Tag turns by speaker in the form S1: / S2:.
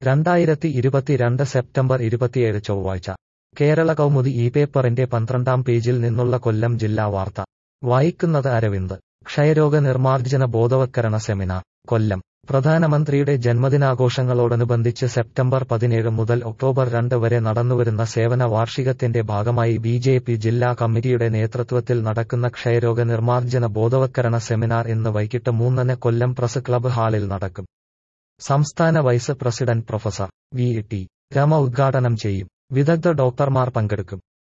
S1: രണ്ടായിരത്തി ഇരുപത്തിരണ്ട് സെപ്റ്റംബർ ഇരുപത്തിയേഴ് ചൊവ്വാഴ്ച കേരള കൗമുദി ഈ പേപ്പറിന്റെ പന്ത്രണ്ടാം പേജിൽ നിന്നുള്ള കൊല്ലം ജില്ലാ വാർത്ത വായിക്കുന്നത് അരവിന്ദ് ക്ഷയരോഗ നിർമ്മാർജ്ജന ബോധവത്കരണ സെമിനാർ കൊല്ലം പ്രധാനമന്ത്രിയുടെ ജന്മദിനാഘോഷങ്ങളോടനുബന്ധിച്ച് സെപ്റ്റംബർ പതിനേഴ് മുതൽ ഒക്ടോബർ രണ്ട് വരെ നടന്നുവരുന്ന സേവന വാർഷികത്തിന്റെ ഭാഗമായി ബി ജെ പി ജില്ലാ കമ്മിറ്റിയുടെ നേതൃത്വത്തിൽ നടക്കുന്ന ക്ഷയരോഗ നിർമ്മാർജ്ജന ബോധവത്കരണ സെമിനാർ ഇന്ന് വൈകിട്ട് മൂന്നിന് കൊല്ലം പ്രസ് ക്ലബ്ബ് ഹാളിൽ നടക്കും സംസ്ഥാന vice president professor V T Rama ഉദ്ഘാടനം ചെയ്യും വിദഗ്ധ ഡോക്ടർമാർ പങ്കെടുക്കും